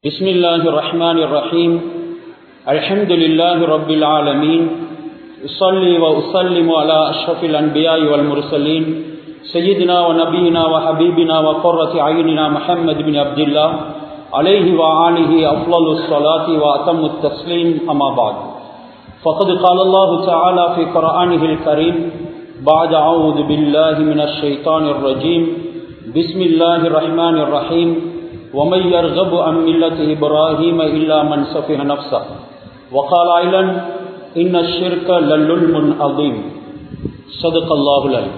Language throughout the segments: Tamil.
بسم الله الرحمن الرحيم الحمد لله رب العالمين أصلي وأسلم على أشرف الأنبياء والمرسلين سيدنا ونبينا وحبيبنا وقرة عيننا محمد بن عبد الله عليه وآله أفضل الصلاة وأتم التسليم أما بعد فقد قال الله تعالى في قرآنه الكريم بعد أعوذ بالله من الشيطان الرجيم بسم الله الرحمن الرحيم ومن يرغب عن ملة إبراهيم إلا من سفه نفسه وقال أيضا إن الشرك للظلم عظيم صدق الله العليم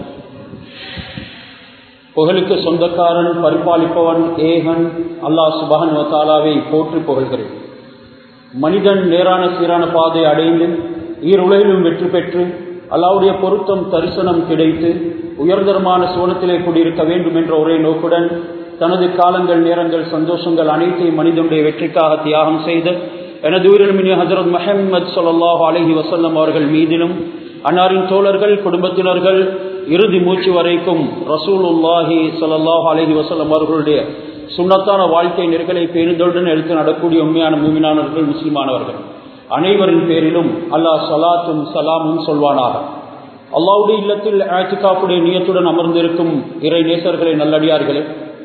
புகழுக்கு சொந்தக்காரன் பரிபாலிப்பவன் ஏகன் அல்லாஹ் சுபஹன் வத்தாலாவை போற்றி புகழ்கிறேன் மனிதன் நேரான சீரான பாதை அடைந்து ஈருலகிலும் வெற்றி பெற்று அல்லாவுடைய பொருத்தம் தரிசனம் கிடைத்து உயர்தரமான சோனத்திலே குடியிருக்க வேண்டும் என்ற ஒரே நோக்குடன் தனது காலங்கள் நேரங்கள் சந்தோஷங்கள் அனைத்தையும் மனிதனுடைய வெற்றிக்காக தியாகம் செய்த எனது உயிரிழமினி ஹசரத் மஹம்மது சொல்லாஹ் அலஹி வசல்லம் அவர்கள் மீதிலும் அன்னாரின் தோழர்கள் குடும்பத்தினர்கள் இறுதி மூச்சு வரைக்கும் ரசூல் உல்லாஹி சொல்லாஹ் அலஹி வசல்லம் அவர்களுடைய சுண்ணத்தான வாழ்க்கை நெருக்கலை பேருந்தோடன் எடுத்து நடக்கூடிய உண்மையான மூமினானவர்கள் முஸ்லிமானவர்கள் அனைவரின் பேரிலும் அல்லாஹ் சலாத்தும் சலாமும் சொல்வானாக அல்லாவுடைய இல்லத்தில் ஆட்சிக்காப்புடைய நியத்துடன் அமர்ந்திருக்கும் இறை நேசர்களை நல்லடியார்களே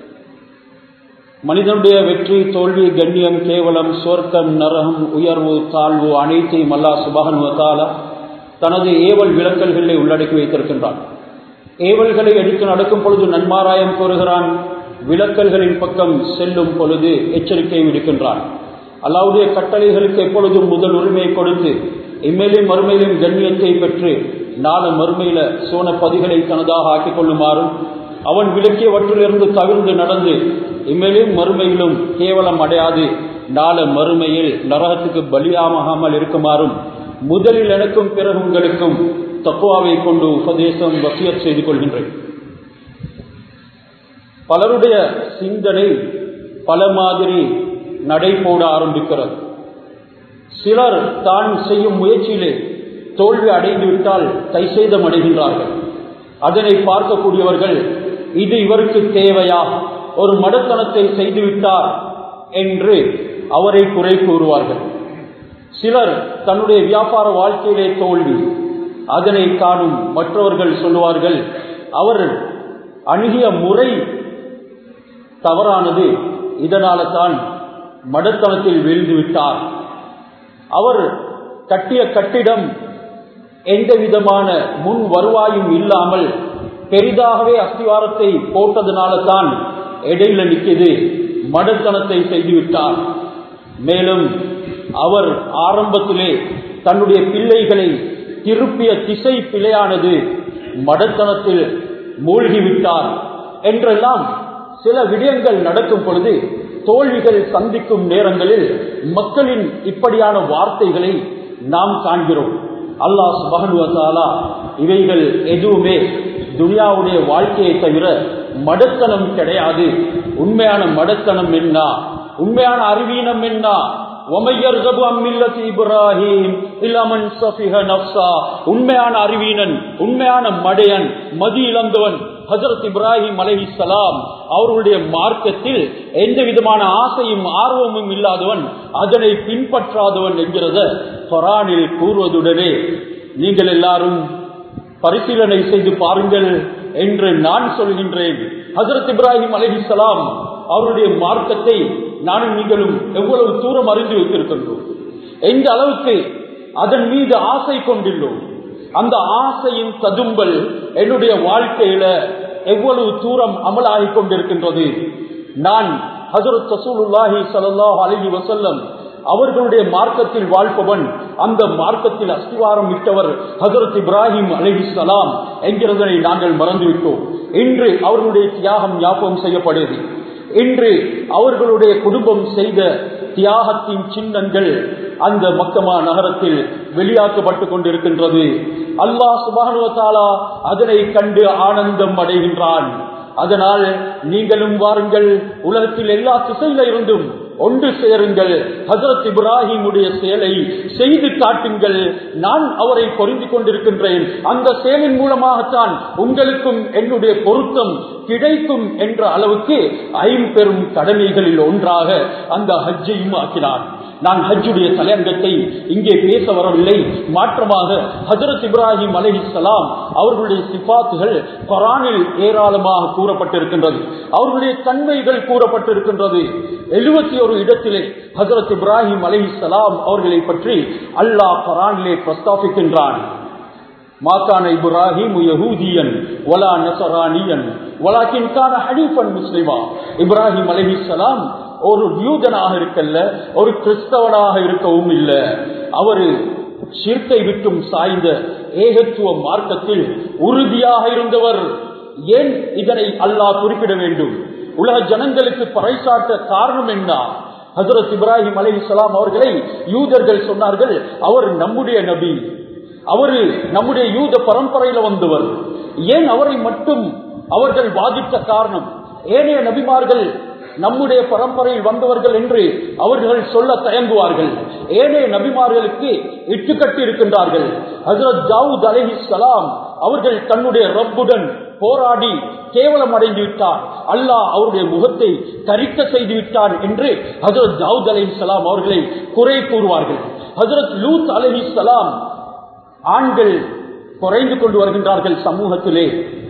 மனிதனுடைய வெற்றி தோல்வி கண்ணியம் கேவலம் சொர்க்கம் நரகம் உயர்வு தாழ்வு அனைத்தையும் அல்லா சுபகன் வத்தாலா தனது ஏவல் விளக்கல்களை உள்ளடக்கி வைத்திருக்கின்றான் ஏவல்களை எடுத்து நடக்கும் பொழுது நன்மாராயம் கோருகிறான் விளக்கல்களின் பக்கம் செல்லும் பொழுது எச்சரிக்கை விடுக்கின்றான் அல்லாவுடைய கட்டளைகளுக்கு எப்பொழுதும் முதல் உரிமை கொடுத்து இம்மையிலும் மறுமையிலும் கண்ணியத்தை பெற்று நாலு மறுமையில சோன பதிகளை தனதாக ஆக்கிக் கொள்ளுமாறும் அவன் விளக்கியவற்றிலிருந்து தவிர்ந்து நடந்து இம்மையிலும் மறுமையிலும் கேவலம் அடையாது நாள மறுமையில் நரகத்துக்கு பலியாமாகாமல் இருக்குமாறும் முதலில் எனக்கும் பிறகு உங்களுக்கும் தப்புவாவை கொண்டு உபதேசம் வசியத் செய்து கொள்கின்றேன் பலருடைய சிந்தனை பல மாதிரி நடை போட ஆரம்பிக்கிறது சிலர் தான் செய்யும் முயற்சியிலே தோல்வி அடைந்து விட்டால் கைசேதம் அடைகின்றார்கள் அதனை பார்க்கக்கூடியவர்கள் இது இவருக்கு தேவையா ஒரு மடத்தனத்தை செய்துவிட்டார் என்று அவரை குறை கூறுவார்கள் சிலர் தன்னுடைய வியாபார வாழ்க்கையிலே தோல்வி அதனை காணும் மற்றவர்கள் சொல்லுவார்கள் அவர் அணுகிய முறை தவறானது இதனால தான் மடத்தனத்தில் வீழ்ந்து விட்டார் அவர் கட்டிய கட்டிடம் எந்த விதமான முன் வருவாயும் இல்லாமல் பெரிதாகவே அஸ்திவாரத்தை போட்டதுனால தான் இடையில நிற்கிறது மடத்தனத்தை செய்துவிட்டார் மேலும் அவர் ஆரம்பத்திலே தன்னுடைய பிள்ளைகளை திருப்பிய திசை பிழையானது மடத்தனத்தில் மூழ்கிவிட்டார் என்றெல்லாம் சில விடயங்கள் நடக்கும் பொழுது தோல்விகள் சந்திக்கும் நேரங்களில் மக்களின் இப்படியான வார்த்தைகளை நாம் காண்கிறோம் அல்லாஹ் சுபகனுவத்தாலா இவைகள் எதுவுமே துனியாவுடைய வாழ்க்கையை தவிர மடத்தனம் கிடையாது உண்மையான மடத்தனம் என்ன உண்மையான அறிவீனம் என்ன உண்மையான அறிவீனன் உண்மையான மடையன் மதி இழந்தவன் ஹசரத் இப்ராஹிம் அலஹி சலாம் அவர்களுடைய மார்க்கத்தில் எந்த விதமான ஆசையும் ஆர்வமும் இல்லாதவன் அதனை பின்பற்றாதவன் என்கிறத கொரானில் கூறுவதுடனே நீங்கள் எல்லாரும் பரிசீலனை செய்து பாருங்கள் என்று நான் சொல்கின்றேன் ஹசரத் இப்ராஹிம் அலஹி சலாம் அவருடைய மார்க்கத்தை நானும் நீங்களும் எவ்வளவு தூரம் அறிந்து வைத்திருக்கின்றோம் எந்த அளவுக்கு அதன் மீது ஆசை கொண்டுள்ளோம் அந்த ஆசையின் ததும்பல் என்னுடைய வாழ்க்கையில எவ்வளவு தூரம் அமலாகி கொண்டிருக்கின்றது நான் ஹசரத் ரசூலுல்லாஹி சல்லாஹ் அலஹி வசல்லம் அவர்களுடைய மார்க்கத்தில் வாழ்பவன் அந்த மார்க்கத்தில் அஸ்திவாரம் விட்டவர் ஹசரத் இப்ராஹிம் அலஹி சலாம் என்கிறதனை நாங்கள் மறந்துவிட்டோம் இன்று அவர்களுடைய தியாகம் ஞாபகம் செய்யப்படுது இன்று அவர்களுடைய குடும்பம் செய்த தியாகத்தின் சின்னங்கள் அந்த மக்கமா நகரத்தில் வெளியாக்கப்பட்டு கொண்டிருக்கின்றது அல்லாஹ் சுபானுவத்தாலா அதனை கண்டு ஆனந்தம் அடைகின்றான் அதனால் நீங்களும் வாருங்கள் உலகத்தில் எல்லா திசையில இருந்தும் ஒன்று சேருங்கள் ஹசரத் இப்ராஹிமுடைய செயலை செய்து காட்டுங்கள் நான் அவரை பொருந்தி கொண்டிருக்கின்றேன் அந்த செயலின் மூலமாகத்தான் உங்களுக்கும் என்னுடைய பொருத்தம் கிடைக்கும் என்ற அளவுக்கு ஐம்பெரும் கடமைகளில் ஒன்றாக அந்த ஹஜ்ஜையும் ஆக்கினான் நான் ஹஜ்ஜுடைய தலையங்கத்தை இங்கே பேச வரவில்லை மாற்றமாக ஹஜரத் இப்ராஹிம் அலஹிசலாம் அவர்களுடைய சிபாத்துகள் கொரானில் ஏராளமாக கூறப்பட்டிருக்கின்றது அவர்களுடைய தன்மைகள் கூறப்பட்டிருக்கின்றது எழுபத்தி ஒரு இடத்திலே ஹஜரத் இப்ராஹிம் அலஹிசலாம் அவர்களை பற்றி அல்லாஹ் கொரானிலே பிரஸ்தாபிக்கின்றான் மாக்கான இப்ராஹிம் யஹூதியன் வலா நசரானியன் வலாக்கின் கான ஹனீஃபன் முஸ்லிமா இப்ராஹிம் அலஹிசலாம் ஒரு யூதனாக இருக்கல்ல ஒரு கிறிஸ்தவனாக இருக்கவும் இல்லை அவரு சிற்கை விட்டும் சாய்ந்த ஏகத்துவ மார்க்கத்தில் உறுதியாக இருந்தவர் ஏன் இதனை அல்லாஹ் குறிப்பிட வேண்டும் உலக ஜனங்களுக்கு பறைசாட்ட காரணம் என்ன ஹசரத் இப்ராஹிம் அலி இஸ்லாம் அவர்களை யூதர்கள் சொன்னார்கள் அவர் நம்முடைய நபி அவரு நம்முடைய யூத பரம்பரையில வந்தவர் ஏன் அவரை மட்டும் அவர்கள் வாதித்த காரணம் ஏனைய நபிமார்கள் நம்முடைய பரம்பரையில் வந்தவர்கள் என்று அவர்கள் சொல்ல தயங்குவார்கள் ஏனைய நபிமார்களுக்கு இட்டுக்கட்டி இருக்கின்றார்கள் ஹசரத் ஜாவுத் அலஹி சலாம் அவர்கள் தன்னுடைய ரப்புடன் போராடி கேவலம் அடைந்து விட்டார் அல்லாஹ் அவருடைய முகத்தை கரிக்க செய்து விட்டார் என்று ஹசரத் ஜாவுத் அலஹி சலாம் அவர்களை குறை கூறுவார்கள் ஹசரத் லூத் அலஹி சலாம் ஆண்கள் குறைந்து கொண்டு வருகின்றார்கள் சமூகத்திலே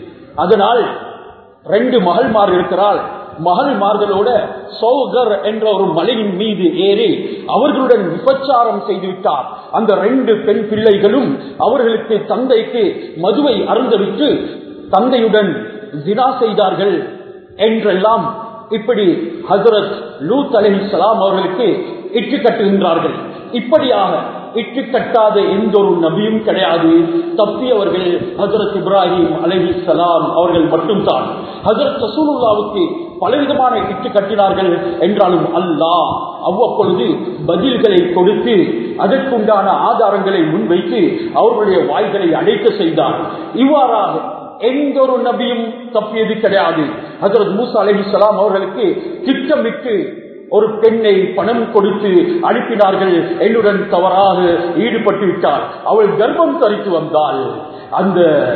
அதனால் ரெண்டு மகள்மார் இருக்கிறாள் மகள்மார்களோட சௌகர் என்ற ஒரு மலையின் மீது ஏறி அவர்களுடன் விபச்சாரம் செய்துவிட்டார் அந்த ரெண்டு பெண் பிள்ளைகளும் அவர்களுக்கு தந்தைக்கு மதுவை அருந்தவிட்டு தந்தையுடன் தினா செய்தார்கள் என்றெல்லாம் இப்படி ஹசரத் லூத் அலி சலாம் அவர்களுக்கு இட்டு கட்டுகின்றார்கள் இப்படியாக இட்டு கட்டாத எந்த ஒரு நபியும் கிடையாது தப்பியவர்கள் ஹசரத் இப்ராஹிம் அலஹி சலாம் அவர்கள் மட்டும்தான் ஹசரத் ரசூலுல்லாவுக்கு பலவிதமான இட்டு கட்டினார்கள் என்றாலும் அல்லாஹ் அவ்வப்பொழுது பதில்களை கொடுத்து அதற்குண்டான ஆதாரங்களை முன்வைத்து அவர்களுடைய வாய்களை அடைக்க செய்தார் இவ்வாறாக எந்த ஒரு நபியும் தப்பியது கிடையாது ஹசரத் மூசா அலஹி சலாம் அவர்களுக்கு திட்டமிட்டு ஒரு பெண்ணை பணம் கொடுத்து அனுப்பினார்கள் என்னுடன் தவறாக ஈடுபட்டு விட்டார் அவள் கர்ப்பம் தரித்து வந்தாள் அந்த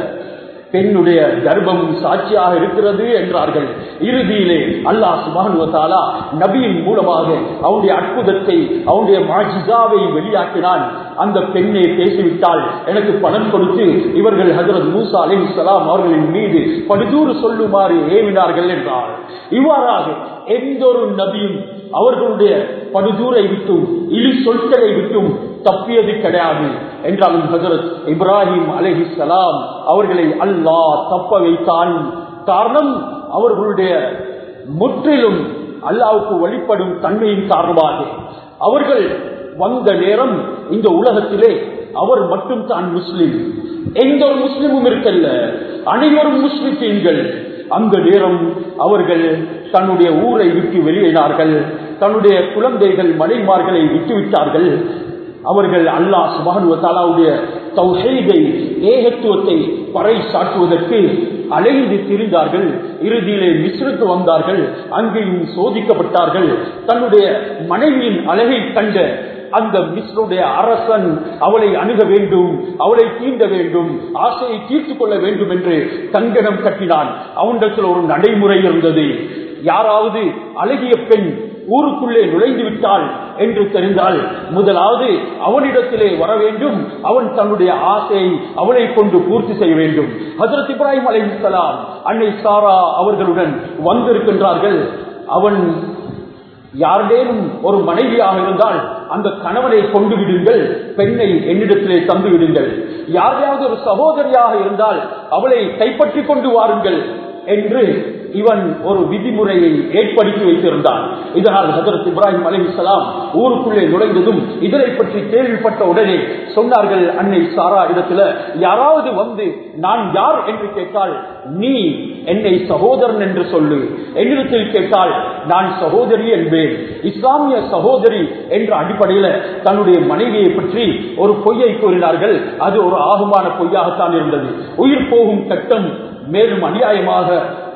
பெண்ணுடைய கர்ப்பம் சாட்சியாக இருக்கிறது என்றார்கள் இறுதியிலே அல்லாஹ் சுபானுவத்தாலா நபியின் மூலமாக அவனுடைய அற்புதத்தை அவனுடைய மாஜிசாவை வெளியாக்கினான் அந்த பெண்ணை பேசிவிட்டால் எனக்கு பணம் கொடுத்து இவர்கள் ஹசரத் மூசா அலி சலாம் அவர்களின் மீது படுதூறு சொல்லுமாறு ஏவினார்கள் என்றார் இவ்வாறாக எந்த ஒரு நபியும் அவர்களுடைய படுதூரை விட்டும் இழி சொற்களை விட்டும் தப்பியது கிடையாது என்றாலும் ஹசரத் இப்ராஹிம் அலஹி சலாம் அவர்களை அல்லாஹ் தப்ப வைத்தான் காரணம் அவர்களுடைய முற்றிலும் அல்லாவுக்கு வழிபடும் தன்மையின் காரணமாக அவர்கள் வந்த நேரம் இந்த உலகத்திலே அவர் மட்டும் தான் முஸ்லிம் எந்த ஒரு முஸ்லிமும் இருக்கல்ல அனைவரும் முஸ்லிம்கள் அந்த நேரம் அவர்கள் தன்னுடைய ஊரை விட்டு வெளியேறினார்கள் தன்னுடைய குழந்தைகள் மனைமார்களை விட்டுவிட்டார்கள் அவர்கள் அல்லாஹ் சுபானுவ தாலாவுடைய தௌஹீதை ஏகத்துவத்தை பறை சாட்டுவதற்கு அலைந்து திரிந்தார்கள் இறுதியிலே மிஸ்ருக்கு வந்தார்கள் அங்கேயும் சோதிக்கப்பட்டார்கள் தன்னுடைய மனைவியின் அழகை கண்ட அந்த மிஸ்ருடைய அரசன் அவளை அணுக வேண்டும் அவளை தீண்ட வேண்டும் ஆசையை தீர்த்து கொள்ள வேண்டும் என்று கங்கணம் கட்டினான் அவனிடத்தில் ஒரு நடைமுறை இருந்தது யாராவது அழகிய பெண் ஊருக்குள்ளே நுழைந்து விட்டாள் என்று தெரிந்தால் முதலாவது அவனிடத்திலே வர வேண்டும் அவன் தன்னுடைய ஆசையை அவளை கொண்டு பூர்த்தி செய்ய வேண்டும் ஹசரத் இப்ராஹிம் அலை இஸ்லாம் அன்னை சாரா அவர்களுடன் வந்திருக்கின்றார்கள் அவன் யாருடேனும் ஒரு மனைவியாக இருந்தால் அந்த கணவனை கொண்டு விடுங்கள் பெண்ணை என்னிடத்திலே தந்து விடுங்கள் யாரையாவது ஒரு சகோதரியாக இருந்தால் அவளை கைப்பற்றி கொண்டு வாருங்கள் என்று இவன் ஒரு விதிமுறையை ஏற்படுத்தி வைத்திருந்தான் இதனால் ஹசரத் இப்ராஹிம் அலி இஸ்லாம் ஊருக்குள்ளே நுழைந்ததும் இதனை பற்றி கேள்விப்பட்ட உடனே சொன்னார்கள் அன்னை சாரா இடத்துல யாராவது வந்து நான் யார் என்று கேட்டால் நீ என்னை சகோதரன் என்று சொல்லு என்னிடத்தில் கேட்டால் நான் சகோதரி என்பேன் இஸ்லாமிய சகோதரி என்ற அடிப்படையில் தன்னுடைய மனைவியை பற்றி ஒரு பொய்யை கூறினார்கள் அது ஒரு ஆகுமான பொய்யாகத்தான் இருந்தது உயிர் போகும் கட்டம் மேலும் அநியாயமாக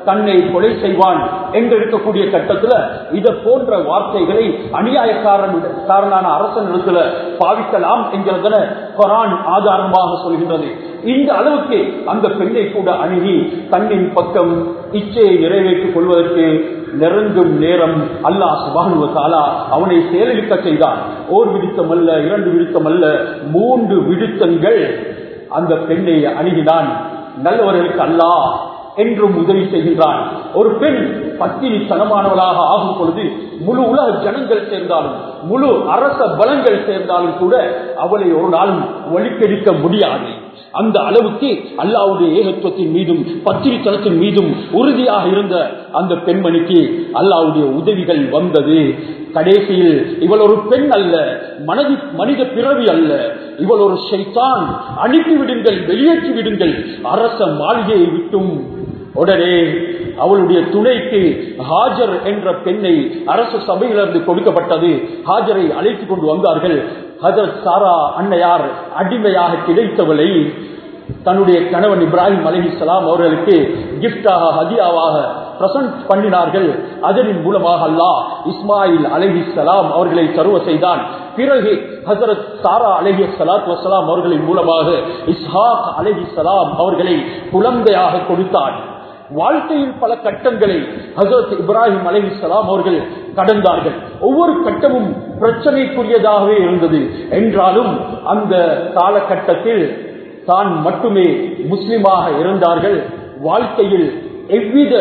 தன்னை கொலை செய்வான் என்று இருக்கக்கூடிய கட்டத்துல இத போன்ற வார்த்தைகளை அநியாயக்காரன் காரனான அரசன் இடத்துல பாவிக்கலாம் என்கிறத குரான் ஆதாரமாக சொல்கின்றது இந்த அளவுக்கு அந்த பெண்ணை கூட அணுகி தன்னின் பக்கம் இச்சையை நிறைவேற்றிக் கொள்வதற்கு நெருங்கும் நேரம் அல்லாஹ் சுபானுவ தாலா அவனை செயலிழக்க செய்தான் ஓர் விடுத்தம் அல்ல இரண்டு விடுத்தம் அல்ல மூன்று விடுத்தங்கள் அந்த பெண்ணை அணுகினான் நல்லவர்களுக்கு அல்லாஹ் என்றும் உதவி செய்கின்றான் ஒரு பெண் பத்தினி தனமானவளாக ஆகும் பொழுது முழு உலக ஜனங்கள் சேர்ந்தாலும் முழு அரச பலங்கள் சேர்ந்தாலும் கூட அவளை ஒரு நாளும் ஒழிக்கெடுக்க முடியாது அந்த அளவுக்கு அல்லாவுடைய ஏகத்துவத்தின் மீதும் பத்திரித்தனத்தின் மீதும் உறுதியாக இருந்த அந்த பெண்மணிக்கு அல்லாவுடைய உதவிகள் வந்தது கடைசியில் இவள் ஒரு பெண் அல்ல மனதி மனித பிறவி அல்ல இவள் ஒரு ஷைத்தான் அனுப்பி விடுங்கள் வெளியேற்றி விடுங்கள் அரச மாளிகையை விட்டும் உடனே அவளுடைய துணைக்கு ஹாஜர் என்ற பெண்ணை அரசு சபையிலிருந்து கொடுக்கப்பட்டது ஹாஜரை அழைத்துக் கொண்டு வந்தார்கள் ஹஜரத் சாரா அன்னையார் அடிமையாக கிடைத்தவளை தன்னுடைய கணவன் இப்ராஹிம் அலஹி சலாம் அவர்களுக்கு கிப்டாக ஹதியாவாக பிரசன்ட் பண்ணினார்கள் அதனின் மூலமாக அல்லாஹ் இஸ்மாயில் அலஹி சலாம் அவர்களை தருவ செய்தான் பிறகு ஹசரத் சாரா அலஹி சலாத் வசலாம் அவர்களின் மூலமாக இஸ்ஹாக் அலஹி சலாம் அவர்களை குழந்தையாக கொடுத்தான் வாழ்க்கையில் பல கட்டங்களை ஹசரத் இப்ராஹிம் அலி சலாம் அவர்கள் கடந்தார்கள் ஒவ்வொரு கட்டமும் பிரச்சனைக்குரியதாகவே இருந்தது என்றாலும் அந்த காலகட்டத்தில் தான் மட்டுமே முஸ்லிமாக இருந்தார்கள் வாழ்க்கையில் எவ்வித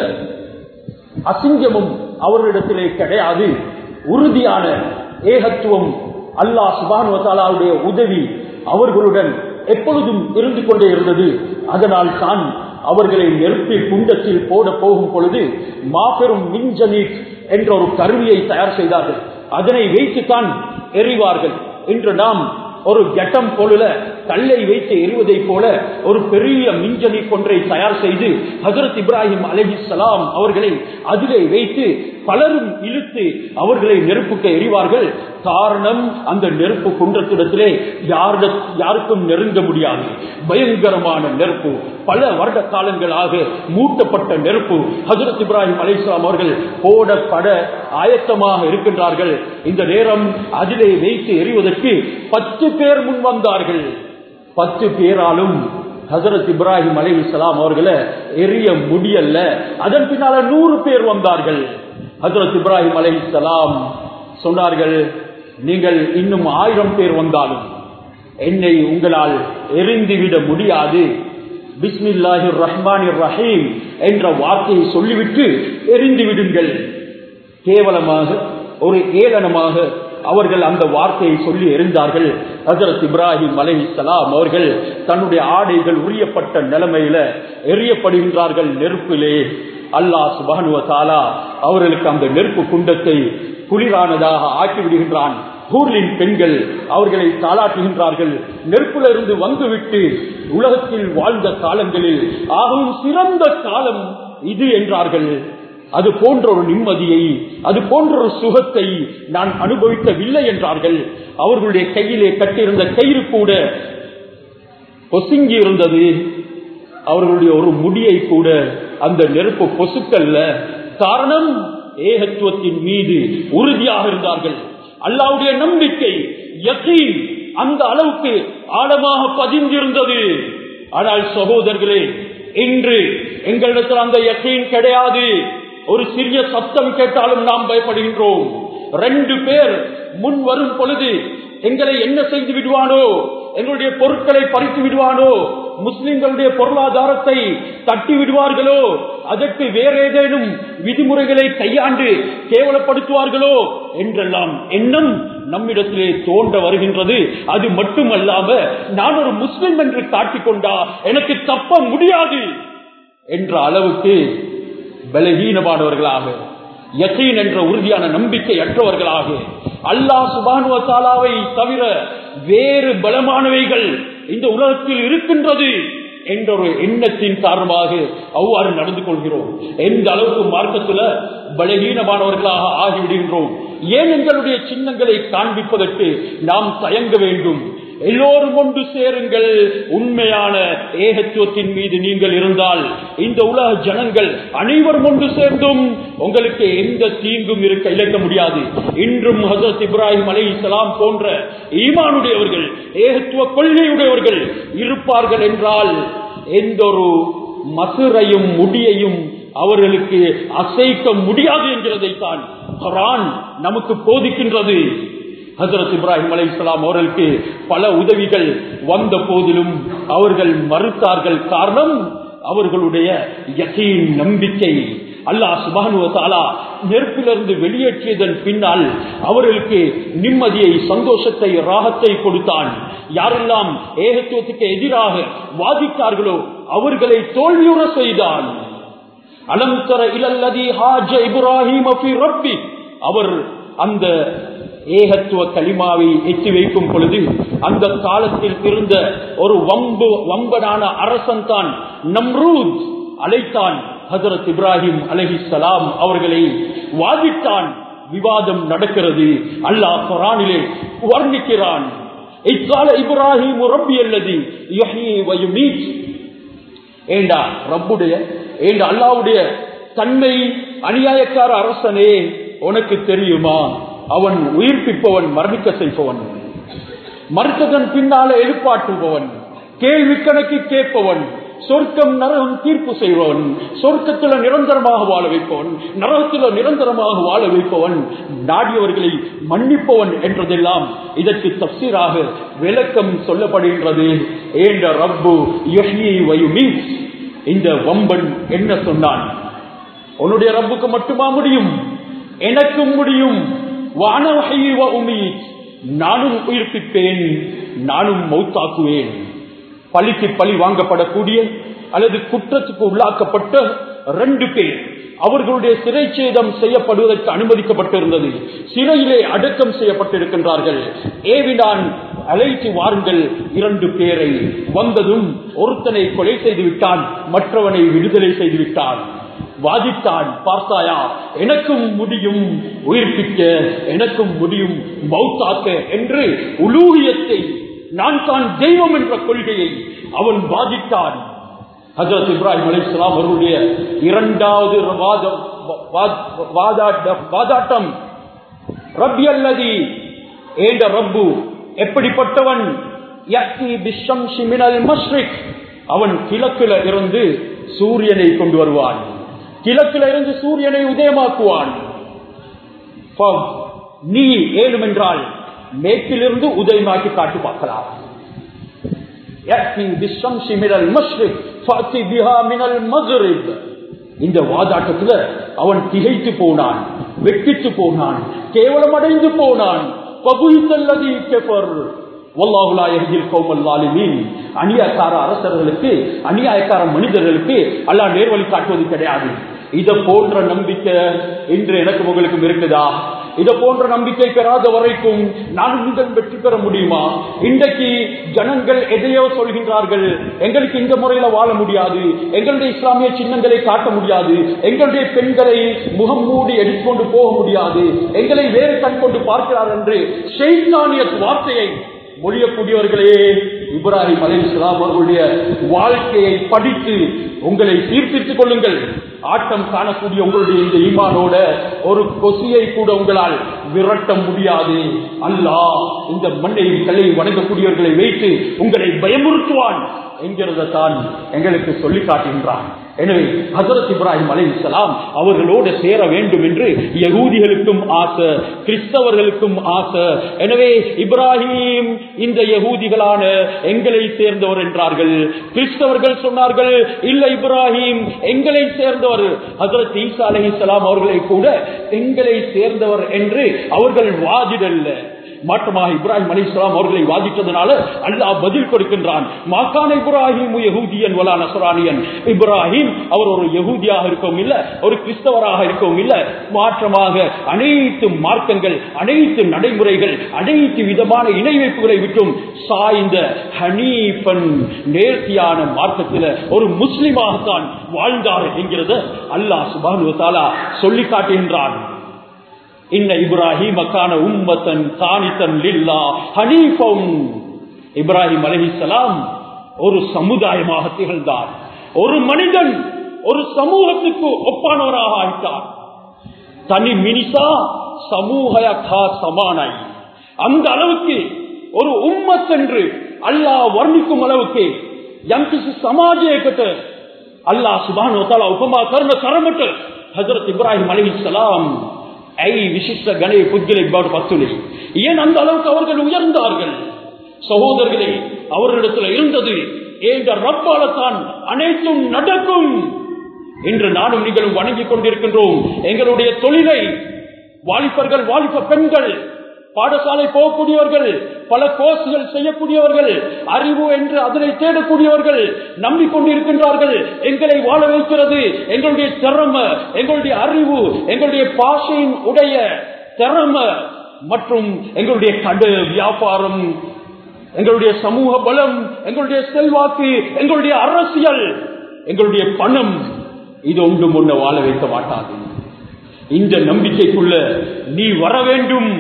அசிங்கமும் அவர்களிடத்திலே கிடையாது உறுதியான ஏகத்துவம் அல்லாஹ் சுபானுவத்தாலாவுடைய உதவி அவர்களுடன் எப்பொழுதும் இருந்து கொண்டே இருந்தது அதனால் தான் அவர்களை நெருப்பில் குண்டத்தில் போட போகும் பொழுது மாபெரும் மின்ஜனீட் என்ற ஒரு கருவியை தயார் செய்தார்கள் அதனை வைத்துத்தான் எறிவார்கள் இன்று நாம் ஒரு கட்டம் போல கல்லை வைத்து எறிவதை போல ஒரு பெரிய மின்ஜனி கொன்றை தயார் செய்து ஹசரத் இப்ராஹிம் அலஹி சலாம் அவர்களை அதிலே வைத்து பலரும் இழுத்து அவர்களை நெருப்புக்கு எறிவார்கள் காரணம் அந்த நெருப்பு குன்றத்திடத்திலே யாருக்கும் நெருங்க முடியாது பயங்கரமான நெருப்பு பல வருட காலங்களாக மூட்டப்பட்ட நெருப்பு ஹசரத் இப்ராஹிம் அலிஸ்லாம் அவர்கள் போடப்பட ஆயத்தமாக இருக்கின்றார்கள் இந்த நேரம் அதிலே வைத்து எறிவதற்கு பத்து பேர் முன் வந்தார்கள் பத்து பேராலும் ஹசரத் இப்ராஹிம் அலி இஸ்லாம் அவர்களை எரிய முடியல அதன் பின்னால நூறு பேர் வந்தார்கள் ஹசரத் இப்ராஹிம் அலி இஸ்லாம் சொன்னார்கள் நீங்கள் இன்னும் ஆயிரம் பேர் வந்தாலும் என்னை உங்களால் எரிந்துவிட முடியாது பிஸ்மில்லாஹி ரஹ்மான் ரஹீம் என்ற வார்த்தையை சொல்லிவிட்டு எரிந்து விடுங்கள் கேவலமாக ஒரு ஏளனமாக அவர்கள் அந்த வார்த்தையை சொல்லி எரிந்தார்கள் ஹசரத் இப்ராஹிம் அலை சலாம் அவர்கள் தன்னுடைய ஆடைகள் உரியப்பட்ட நிலைமையில எரியப்படுகின்றார்கள் நெருப்பிலே அல்லாஹ் சுபானுவ தாலா அவர்களுக்கு அந்த நெருப்பு குண்டத்தை குளிரானதாக ஆக்கி விடுகின்றான் ஊர்லின் பெண்கள் அவர்களை தாளாட்டுகின்றார்கள் நெருப்புல இருந்து வந்துவிட்டு உலகத்தில் வாழ்ந்த காலங்களில் ஆகவும் சிறந்த காலம் இது என்றார்கள் அது போன்ற ஒரு நிம்மதியை அது போன்ற ஒரு சுகத்தை நான் அனுபவிக்கவில்லை என்றார்கள் அவர்களுடைய கையிலே கட்டியிருந்த கயிறு கூட பொசுங்கி இருந்தது அவர்களுடைய ஒரு முடியை கூட அந்த நெருப்பு பொசுக்கல்ல காரணம் ஏகத்துவத்தின் மீது உறுதியாக இருந்தார்கள் அல்லாவுடைய நம்பிக்கை யக்கீன் அந்த அளவுக்கு ஆழமாக பதிந்திருந்தது ஆனால் சகோதரர்களே இன்று எங்களிடத்தில் அந்த யக்கீன் கிடையாது ஒரு சிறிய சத்தம் கேட்டாலும் நாம் பயப்படுகின்றோம் ரெண்டு பேர் முன் வரும் பொழுது எங்களை என்ன செய்து விடுவானோ எங்களுடைய பொருட்களை பறித்து விடுவானோ முஸ்லிம்களுடைய பொருளாதாரத்தை தட்டி விடுவார்களோ அதற்கு வேற ஏதேனும் விதிமுறைகளை கையாண்டு கேவலப்படுத்துவார்களோ என்றெல்லாம் எண்ணம் நம்மிடத்திலே தோன்ற வருகின்றது அது மட்டுமல்லாம நான் ஒரு முஸ்லிம் என்று காட்டிக்கொண்டா எனக்கு தப்ப முடியாது என்ற அளவுக்கு பலகீனமானவர்களாக யக்கீன் என்ற உறுதியான நம்பிக்கை அற்றவர்களாக அல்லாஹ் சுபானுவத்தாலாவை தவிர வேறு பலமானவைகள் இந்த உலகத்தில் இருக்கின்றது என்ற ஒரு எண்ணத்தின் காரணமாக அவ்வாறு நடந்து கொள்கிறோம் எந்த அளவுக்கு மார்க்கத்தில் பலகீனமானவர்களாக ஆகிவிடுகின்றோம் ஏன் எங்களுடைய சின்னங்களை காண்பிப்பதற்கு நாம் தயங்க வேண்டும் எல்லோரும் ஒன்று சேருங்கள் உண்மையான ஏகத்துவத்தின் மீது நீங்கள் இருந்தால் இந்த உலக ஜனங்கள் அனைவரும் ஒன்று சேர்ந்தும் உங்களுக்கு எந்த தீங்கும் இருக்க இழக்க முடியாது இன்றும் ஹசரத் இப்ராஹிம் அலை இஸ்லாம் போன்ற ஈமானுடையவர்கள் ஏகத்துவ கொள்கையுடையவர்கள் இருப்பார்கள் என்றால் எந்த ஒரு மசுரையும் முடியையும் அவர்களுக்கு அசைக்க முடியாது என்கிறதைத்தான் குரான் நமக்கு போதிக்கின்றது ஹசரத் இப்ராஹிம் அலை இஸ்லாம் அவர்களுக்கு பல உதவிகள் வந்த போதிலும் அவர்கள் மறுத்தார்கள் காரணம் அவர்களுடைய யகீன் நம்பிக்கை அல்லாஹ் சுபானுவ தாலா நெருப்பிலிருந்து வெளியேற்றியதன் பின்னால் அவர்களுக்கு நிம்மதியை சந்தோஷத்தை ராகத்தை கொடுத்தான் யாரெல்லாம் ஏகத்துவத்துக்கு எதிராக வாதித்தார்களோ அவர்களை தோல்வியுற செய்தான் அலம் தர இலல்லதி ஹாஜ இப்ராஹிம் ரப்பி அவர் அந்த ஏகத்துவ களிமாவை எட்டி வைக்கும் பொழுது அந்த காலத்தில் இருந்த ஒரு வம்பு வம்பனான அரசன் தான் நம்ரூத் அழைத்தான் ஹசரத் இப்ராஹிம் அலஹிசலாம் அவர்களை வாதிட்டான் விவாதம் நடக்கிறது அல்லாஹ் குரானிலே வர்ணிக்கிறான் இக்கால இப்ராஹிம் ரப்பி அல்லது ஏண்டா ரப்புடைய ஏண்டா அல்லாவுடைய தன்மை அநியாயக்கார அரசனே உனக்கு தெரியுமா அவன் உயிர்ப்பிப்பவன் மரணிக்க செய்பவன் மறுத்ததன் பின்னால எழுப்பாட்டுபவன் கேள்வி கணக்கு கேட்பவன் சொர்க்கம் நரகம் தீர்ப்பு செய்பவன் சொர்க்கத்துல நிரந்தரமாக வாழ வைப்பவன் நரகத்துல நிரந்தரமாக வாழ வைப்பவன் நாடியவர்களை மன்னிப்பவன் என்றதெல்லாம் இதற்கு தப்சீராக விளக்கம் சொல்லப்படுகின்றது ஏண்ட ரப்பு இந்த வம்பன் என்ன சொன்னான் உன்னுடைய ரப்புக்கு மட்டுமா முடியும் எனக்கும் முடியும் நானும் உயிர்ப்பிப்பேன் நானும் மௌத்தாக்குவேன் பழிக்கு பழி வாங்கப்படக்கூடிய அல்லது குற்றத்துக்கு உள்ளாக்கப்பட்ட ரெண்டு பேர் அவர்களுடைய சிறை சேதம் செய்யப்படுவதற்கு அனுமதிக்கப்பட்டிருந்தது சிறையிலே அடக்கம் செய்யப்பட்டிருக்கின்றார்கள் ஏவினான் அழைத்து வாருங்கள் இரண்டு பேரை வந்ததும் ஒருத்தனை கொலை செய்து விட்டான் மற்றவனை விடுதலை செய்து விட்டான் வாதித்தான் பார்த்தாயா எனக்கும் முடியும் உயிர்ப்பிக்க எனக்கும் முடியும் மௌத்தாக்க என்று உலூகியத்தை நான் தான் தெய்வம் என்ற கொள்கையை அவன் வாதித்தான் ஹசரத் இப்ராஹிம் அலி இஸ்லாம் அவருடைய இரண்டாவது வாதாட்டம் ரப்பி அல்லதி ஏண்ட ரப்பு எப்படிப்பட்டவன் அவன் கிழக்குல இருந்து சூரியனை கொண்டு வருவான் கிழக்கில் இருந்து சூரியனை உதயமாக்குவான் நீ ஏழும் என்றால் மேற்கிலிருந்து உதயமாக்கி காட்டு பார்க்கலாம் இந்த வாதாட்டத்தில் அவன் திகைத்து போனான் வெட்டித்து போனான் கேவலம் அடைந்து போனான் அநியாயக்கார அரசர்களுக்கு அநியாயக்கார மனிதர்களுக்கு அல்லா நேர்வழி காட்டுவது கிடையாது இத போன்ற நம்பிக்கை இன்று எனக்கு உங்களுக்கும் இருக்குதா இத போன்ற நம்பிக்கை பெறாத வரைக்கும் நான் நீங்கள் வெற்றி பெற முடியுமா இன்றைக்கு ஜனங்கள் எதையோ சொல்கின்றார்கள் எங்களுக்கு இந்த முறையில வாழ முடியாது எங்களுடைய இஸ்லாமிய சின்னங்களை காட்ட முடியாது எங்களுடைய பெண்களை முகம் மூடி எடுத்துக்கொண்டு போக முடியாது எங்களை வேறு கண் கொண்டு பார்க்கிறார் என்று ஷெய்தானிய வார்த்தையை மொழியக்கூடியவர்களே இப்ராஹிம் அலி இஸ்லாம் அவர்களுடைய வாழ்க்கையை படித்து உங்களை சீர்திருத்திக் கொள்ளுங்கள் ஆட்டம் காணக்கூடிய உங்களுடைய இந்த ஈமானோட ஒரு கொசியை கூட உங்களால் விரட்ட முடியாது அல்லாஹ் இந்த மண்ணையும் கல்லையும் வணங்கக்கூடியவர்களை வைத்து உங்களை பயமுறுத்துவான் என்கிறத தான் எங்களுக்கு சொல்லி காட்டுகின்றான் எனவே ஹசரத் இப்ராஹிம் அலி இஸ்லாம் அவர்களோடு சேர வேண்டும் என்று யகூதிகளுக்கும் ஆசை கிறிஸ்தவர்களுக்கும் ஆசை எனவே இப்ராஹிம் இந்த யகூதிகளான எங்களை சேர்ந்தவர் என்றார்கள் கிறிஸ்தவர்கள் சொன்னார்கள் இல்ல இப்ராஹிம் எங்களை சேர்ந்தவர் ஹசரத் ஈசா அலி இஸ்லாம் அவர்களை கூட எங்களை சேர்ந்தவர் என்று அவர்கள் வாதிடல்ல மாற்றமாக இப்ராஹிம் அலி இஸ்லாம் அவர்களை வாதிட்டதனால அல்லாஹ் பதில் கொடுக்கின்றான் மாக்கான இப்ராஹிம் யகூதியன் வலா நசரானியன் இப்ராஹிம் அவர் ஒரு யகூதியாக இருக்கவும் இல்ல ஒரு கிறிஸ்தவராக இருக்கவும் இல்ல மாற்றமாக அனைத்து மார்க்கங்கள் அனைத்து நடைமுறைகள் அனைத்து விதமான இணை வைப்புகளை விட்டும் சாய்ந்த ஹனீபன் நேர்த்தியான மார்க்கத்தில் ஒரு முஸ்லிமாகத்தான் வாழ்ந்தார் என்கிறத அல்லாஹ் சுபானு தாலா சொல்லி காட்டுகின்றான் இன்ன இப்ராஹிம் கான உம்மத்தன் காணித்தன் லில்லா ஹனீஃபம் இப்ராஹிம் அலிஹிசலாம் ஒரு சமுதாயமாக திகழ்ந்தார் ஒரு மனிதன் ஒரு சமூகத்துக்கு ஒப்பானவராக ஆயிட்டார் தனி மினிசா சமூக சமானாய் அந்த அளவுக்கு ஒரு உம்மத் என்று அல்லாஹ் வர்ணிக்கும் அளவுக்கு எம்பிசி சமாஜයකට අල්ලා සුබාන වතාලා උපමා කරන තරමට හදරත් ඉබ්‍රාහිම් அலைஹிஸ்ஸலாம் ஐ விசிஷ்ட கணை புද්ගලෙක් බවට පත් වුණේ. ஏன் அந்த அளவுக்கு அவர்கள் உயர்ந்தார்கள் சகோதரர்களே அவர்களிடத்தில் இருந்தது என்ற ரப்பால தான் அனைத்தும் நடக்கும் என்று நானும் நீங்களும் வணங்கிக் கொண்டிருக்கின்றோம் எங்களுடைய தொழிலை வாலிபர்கள் வாலிப பெண்கள் பாடசாலை போகக்கூடியவர்கள் பல கோர்ஸ்கள் செய்யக்கூடியவர்கள் அறிவு என்று அதனை தேடக்கூடியவர்கள் நம்பிக்கொண்டிருக்கின்றார்கள் எங்களை வாழ வைக்கிறது எங்களுடைய திறம எங்களுடைய அறிவு எங்களுடைய பாஷையின் உடைய திறம மற்றும் எங்களுடைய கடை வியாபாரம் எங்களுடைய சமூக பலம் எங்களுடைய செல்வாக்கு எங்களுடைய அரசியல் எங்களுடைய பணம் இது ஒன்று முன்ன வாழ வைக்க மாட்டாது இந்த நம்பிக்கைக்குள்ள நீ வர வேண்டும்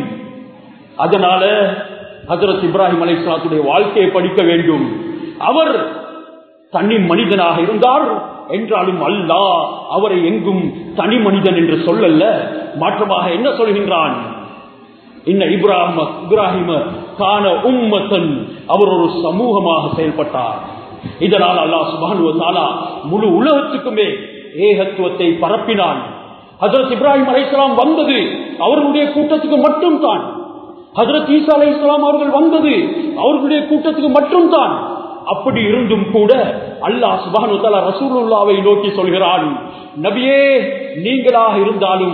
அதனால ஹசரத் இப்ராஹிம் அலைசாத்துடைய வாழ்க்கையை படிக்க வேண்டும் அவர் தனி மனிதனாக இருந்தார் என்றாலும் அல்லாஹ் அவரை எங்கும் தனி மனிதன் என்று சொல்லல்ல மாற்றமாக என்ன சொல்கின்றான் இன்ன இப்ராஹிம இப்ராஹிம கான உம்மத்தன் அவர் ஒரு சமூகமாக செயல்பட்டார் இதனால் அல்லாஹ் சுபானு தாலா முழு உலகத்துக்குமே ஏகத்துவத்தை பரப்பினான் ஹசரத் இப்ராஹிம் அலைஹிஸ்ஸலாம் வந்தது அவர்களுடைய கூட்டத்துக்கு மட்டும் தான் ஹசரத் ஈசா அலை இஸ்லாம் அவர்கள் வந்தது அவர்களுடைய கூட்டத்துக்கு மட்டும் தான் அப்படி இருந்தும் கூட அல்லாஹ் சுபானு தலா ரசூலுல்லாவை நோக்கி சொல்கிறான் நபியே நீங்களாக இருந்தாலும்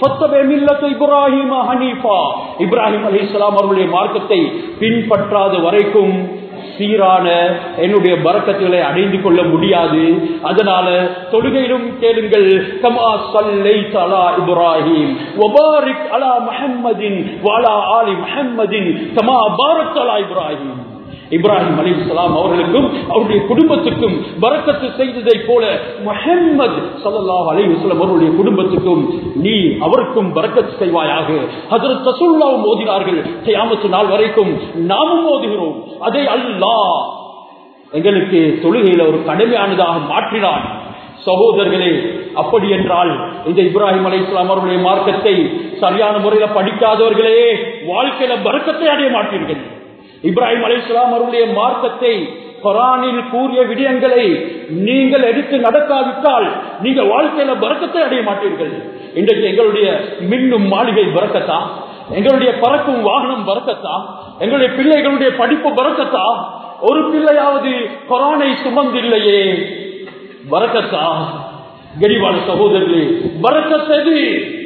இப்ராஹிம் ஹனீஃபா இப்ராஹிம் அலி இஸ்லாம் அவர்களுடைய மார்க்கத்தை பின்பற்றாத வரைக்கும் சீரான என்னுடைய பறக்கத்துகளை அடைந்து கொள்ள முடியாது அதனால தொழுகையிலும் கேளுங்கள் கமா சல்லை தலா இப்ராஹிம் வபாரிக் அலா முஹம்மதின் வாலா ஆலி முஹம்மதின் கமா பாரத் அலா இப்ராஹிம் இப்ராஹிம் அலி இஸ்லாம் அவர்களுக்கும் அவருடைய குடும்பத்துக்கும் பறக்கத்து செய்ததை போல முஹம்மது சல்லாஹ் அலி வஸ்லம் அவருடைய குடும்பத்துக்கும் நீ அவருக்கும் பறக்கத்து செய்வாயாக ஹசரத் ரசூல்லாவும் ஓதினார்கள் கியாமத்து நாள் வரைக்கும் நாமும் ஓதுகிறோம் அதை அல்லாஹ் எங்களுக்கு தொழுகையில ஒரு கடமையானதாக மாற்றினான் சகோதரர்களே அப்படி என்றால் இந்த இப்ராஹிம் அலி இஸ்லாம் அவருடைய மார்க்கத்தை சரியான முறையில படிக்காதவர்களே வாழ்க்கையில பறக்கத்தை அடைய மாட்டீர்கள் இப்ராஹிம் அலி இஸ்லாம் அவருடைய மார்க்கத்தை குரானில் கூறிய விடயங்களை நீங்கள் எடுத்து நடக்காவிட்டால் நீங்க வாழ்க்கையில பறக்கத்தை அடைய மாட்டீர்கள் இன்றைக்கு எங்களுடைய மின்னும் மாளிகை பறக்கத்தா எங்களுடைய பறக்கும் வாகனம் பறக்கத்தா எங்களுடைய பிள்ளைகளுடைய படிப்பு பறக்கத்தா ஒரு பிள்ளையாவது கொரானை சுமந்தில்லையே பறக்கத்தா கரிவான சகோதரர்களே பறக்கத்தது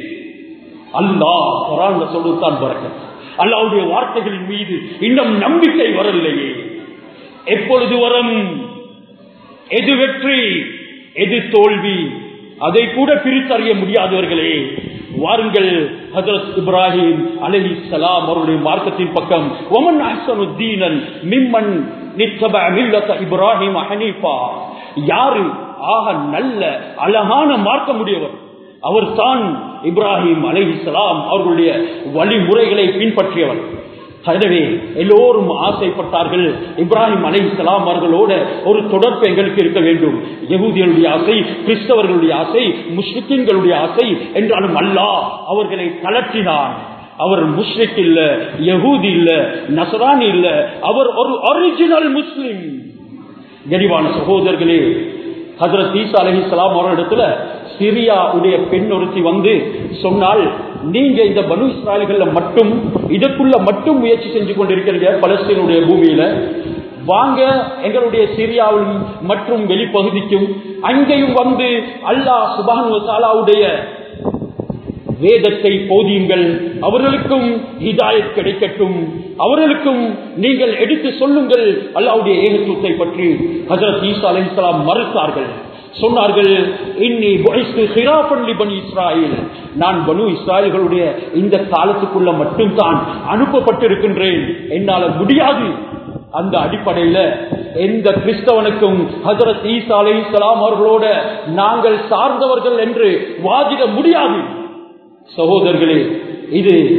அல்லா கொரான் சொல்லுத்தான் பறக்கத் அல்லாவுடைய வார்த்தைகளின் மீது இன்னும் நம்பிக்கை வரலையே எப்பொழுது வரும் எது வெற்றி எது தோல்வி அதை கூட பிரித்தறிய முடியாதவர்களே வாருங்கள் ஹசரத் இப்ராஹிம் அலஹி சலாம் அவருடைய மார்க்கத்தின் பக்கம் ஒமன் அஹ்சனுத்தீனன் மிம்மன் நித்தப மில்லத இப்ராஹிம் ஹனீஃபா யாரு ஆக நல்ல அழகான மார்க்க முடியவர் அவர் தான் இப்ராஹிம் அலைஹிஸ்லாம் அவர்களுடைய வழிமுறைகளை பின்பற்றியவர் எனவே எல்லோரும் ஆசைப்பட்டார்கள் இப்ராஹிம் அலை இஸ்லாம் அவர்களோட ஒரு தொடர்பு எங்களுக்கு இருக்க வேண்டும் யகுதிகளுடைய ஆசை கிறிஸ்தவர்களுடைய ஆசை முஸ்லிம்களுடைய ஆசை என்றாலும் அல்லாஹ் அவர்களை கலற்றினான் அவர் முஸ்லிக் இல்ல யகூதி இல்ல நசரானி இல்ல அவர் ஒரு ஒரிஜினல் முஸ்லிம் கனிவான சகோதரர்களே ஹசரத் ஈசா அலஹி சலாம் அவரிடத்துல சிரியா உடைய பெண் ஒருத்தி வந்து சொன்னால் நீங்க இந்த பனு இஸ்ராயல்கள்ல மட்டும் இதற்குள்ள மட்டும் முயற்சி செஞ்சு கொண்டிருக்கிறீங்க பலஸ்தீனுடைய பூமியில வாங்க எங்களுடைய சிரியாவிலும் மற்றும் வெளிப்பகுதிக்கும் அங்கேயும் வந்து அல்லாஹ் சுபானு சாலாவுடைய வேதத்தை போதியுங்கள் அவர்களுக்கும் ஹிதாயத் கிடைக்கட்டும் அவர்களுக்கும் நீங்கள் எடுத்து சொல்லுங்கள் அல்லாவுடைய ஏகத்துவத்தை பற்றி ஹசரத் ஈசா அலிஸ்லாம் மறுத்தார்கள் சொன்னார்கள் இன்னி பனி இஸ்ராயல் நான் பனு இஸ்ராயல்களுடைய இந்த காலத்துக்குள்ள மட்டும்தான் அனுப்பப்பட்டிருக்கின்றேன் என்னால முடியாது அந்த அடிப்படையில எந்த கிறிஸ்தவனுக்கும் ஹசரத் ஈசா அலை இஸ்லாம் அவர்களோட நாங்கள் சார்ந்தவர்கள் என்று வாதிட முடியாது சகோதரர்களே இது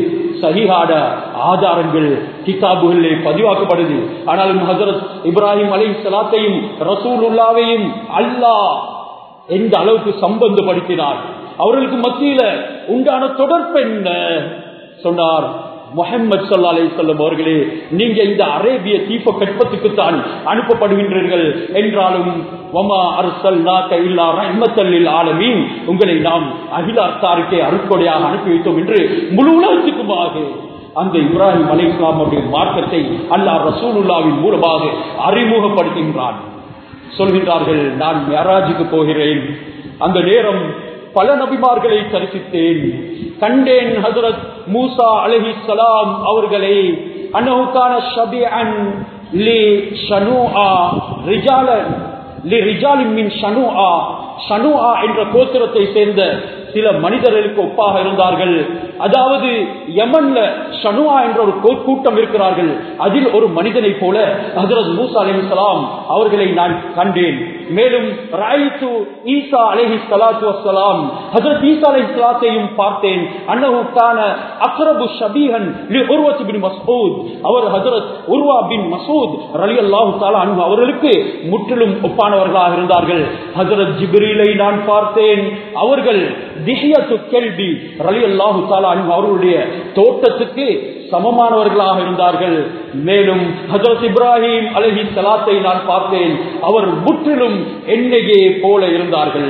சகிஹாட ஆதாரங்கள் கிதாபுகளிலே பதிவாக்கப்படுது ஆனாலும் ஹசரத் இப்ராஹிம் அலை சலாத்தையும் ரசூலுல்லாவையும் அல்லாஹ் எந்த அளவுக்கு சம்பந்தப்படுத்தினார் அவர்களுக்கு மத்தியில உண்டான தொடர்பு என்ன சொன்னார் முகமது சல்லா அலி சொல்லம் அவர்களே நீங்க இந்த அரேபிய தீப கற்பத்துக்கு தான் அனுப்பப்படுகின்றீர்கள் என்றாலும் வமா அரசல் நாக்க இல்லா ரஹ்மத்தல்லில் ஆலமீன் உங்களை நாம் அகில அர்த்தாருக்கே அருட்கொடையாக அனுப்பி வைத்தோம் என்று முழு உலகத்துக்குமாக அந்த இப்ராஹிம் அலை இஸ்லாமுடைய மார்க்கத்தை அல்லாஹ் ரசூலுல்லாவின் மூலமாக அறிமுகப்படுத்துகின்றான் சொல்கின்றார்கள் நான் மேராஜுக்கு போகிறேன் அந்த நேரம் பல நபிமார்களை தரிசித்தேன் கண்டேன் ஹசரத் மூசா அலஹி சலாம் அவர்களை அன்னஹுக்கான ஷபிஅன் லி ஷனுஆ ரிஜாலன் லி ரிஜாலின் மின் ஷனுஆ ஷனுஆ என்ற கோத்திரத்தை சேர்ந்த சில மனிதர்களுக்கு ஒப்பாக இருந்தார்கள் அதாவது யமன்ல ஷனுவா என்ற ஒரு கூட்டம் இருக்கிறார்கள் அதில் ஒரு மனிதனை போல ஹசரத் மூசா அலிஹலாம் அவர்களை நான் கண்டேன் மேலும் ராயித்து ஈசா அலஹி சலாத்து வசலாம் ஹசரத் ஈசா அலஹி சலாத்தையும் பார்த்தேன் அன்னஹுக்கான அக்ரபு ஷபீஹன் லி உர்வத் பின் மஸ்ஊத் அவர் ஹசரத் உர்வா பின் மசூத் ரலி அல்லாஹு தாலா அன்ஹு அவர்களுக்கு முற்றிலும் ஒப்பானவர்களாக இருந்தார்கள் ஹசரத் ஜிப்ரீலை நான் பார்த்தேன் அவர்கள் திஹியத்து கேள்வி ரலி அல்லாஹு தாலா அன்ஹு அவர்களுடைய தோட்டத்துக்கு சமமானவர்களாக இருந்தார்கள் மேலும் ஹசரத் இப்ராஹிம் அலஹி சலாத்தை நான் பார்த்தேன் அவர் முற்றிலும் என்னையே போல இருந்தார்கள்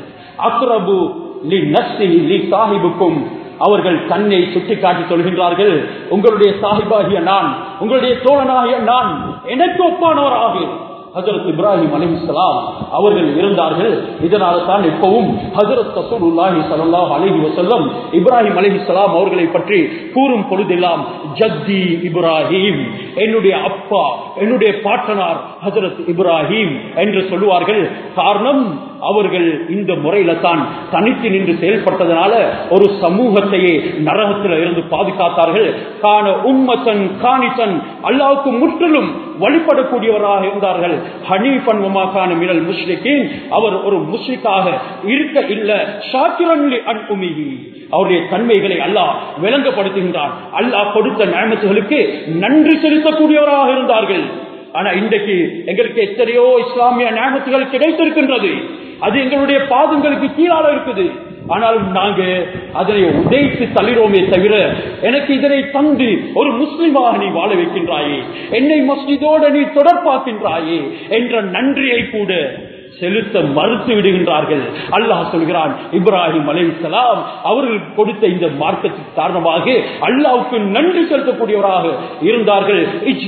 அக்ரபு லி நஸ்ஸி லி சாஹிபுக்கும் அவர்கள் தன்னை சுட்டிக்காட்டி சொல்கின்றார்கள் உங்களுடைய சாஹிபாகிய நான் உங்களுடைய தோழனாகிய நான் எனக்கு ஒப்பானவராக ஹசரத் இப்ராஹிம் அலிஹலாம் அவர்கள் இருந்தார்கள் இதனால தான் எப்பவும் ஹசரத் ரசூலுல்லாஹி ஸல்லல்லாஹு அலைஹி வஸல்லம் இப்ராஹிம் அலைஹிஸ்ஸலாம் அவர்களை பற்றி கூறும் பொழுதெல்லாம் ஜத்தி இப்ராஹிம் என்னுடைய அப்பா என்னுடைய பாட்டனார் ஹசரத் இப்ராஹிம் என்று சொல்லுவார்கள் காரணம் அவர்கள் இந்த முறையில தான் தனித்து நின்று செயல்பட்டதனால ஒரு சமூகத்தையே நரகத்தில் இருந்து பாதுகாத்தார்கள் காண உம்மத்தன் காணித்தன் அல்லாவுக்கு முற்றிலும் வழிபடக்கூடியவராக இருந்தார்கள் ஹனீஃபன் உமாகான மினல் முஸ்லிக்கின் அவர் ஒரு முஸ்லிக்காக இருக்க இல்ல ஷாக்கிரன்லி அன் உமிகி அவருடைய தன்மைகளை அல்லாஹ் விளங்கப்படுத்துகின்றான் அல்லாஹ் கொடுத்த நியமத்துகளுக்கு நன்றி செலுத்தக்கூடியவராக இருந்தார்கள் ஆனா இன்றைக்கு எங்களுக்கு எத்தனையோ இஸ்லாமிய நியமத்துகள் கிடைத்திருக்கின்றது அது எங்களுடைய பாதங்களுக்கு கீழால இருக்குது ஆனாலும் நாங்க அதனை உதைத்து தள்ளிரோமே தவிர எனக்கு இதனை தந்து ஒரு முஸ்லிமாக நீ வாழ வைக்கின்றாயே என்னை மஸ்ஜிதோட நீ தொடர்பாக்கின்றாயே என்ற நன்றியை கூட செலுத்த மறுத்து விடுகின்றார்கள் அல்லாஹ் சொல்கிறான் இப்ராஹிம் அலைசலாம் அவர்கள் கொடுத்த இந்த மார்க்கத்துக்கு காரணமாக அல்லாவுக்கு நன்றி செலுத்தக்கூடியவராக இருந்தார்கள்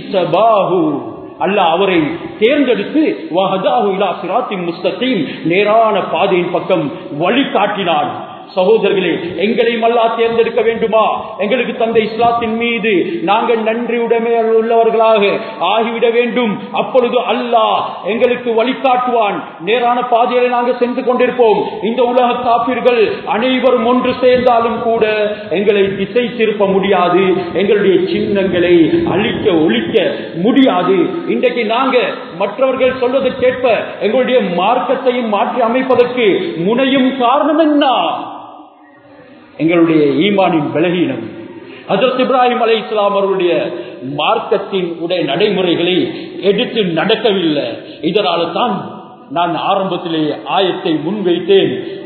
அல்லாஹ் அவரை தேர்ந்தெடுத்து நேரான பாதையின் பக்கம் வழி காட்டினான் சகோதரர்களே எங்களையும் அல்லா தேர்ந்தெடுக்க வேண்டுமா எங்களுக்கு தந்த இஸ்லாத்தின் மீது நாங்கள் நன்றி உடைமை உள்ளவர்களாக ஆகிவிட வேண்டும் அப்பொழுது அல்லாஹ் எங்களுக்கு வழிகாட்டுவான் நேரான பாதையில நாங்கள் சென்று கொண்டிருப்போம் இந்த உலக காப்பீர்கள் அனைவரும் ஒன்று சேர்ந்தாலும் கூட எங்களை திசை திருப்ப முடியாது எங்களுடைய சின்னங்களை அழிக்க ஒழிக்க முடியாது இன்றைக்கு நாங்க மற்றவர்கள் சொல்வதை கேட்ப எங்களுடைய மார்க்கத்தையும் மாற்றி அமைப்பதற்கு முனையும் காரணம் என்ன எங்களுடைய ஈமானின் பலகீனம் ஹசரத் இப்ராஹிம் அலை இஸ்லாம் அவர்களுடைய மார்க்கத்தின் உடைய நடைமுறைகளை எடுத்து நடக்கவில்லை இதனால தான் நான் ஆரம்பத்திலே ஆயத்தை முன்வைத்தேன்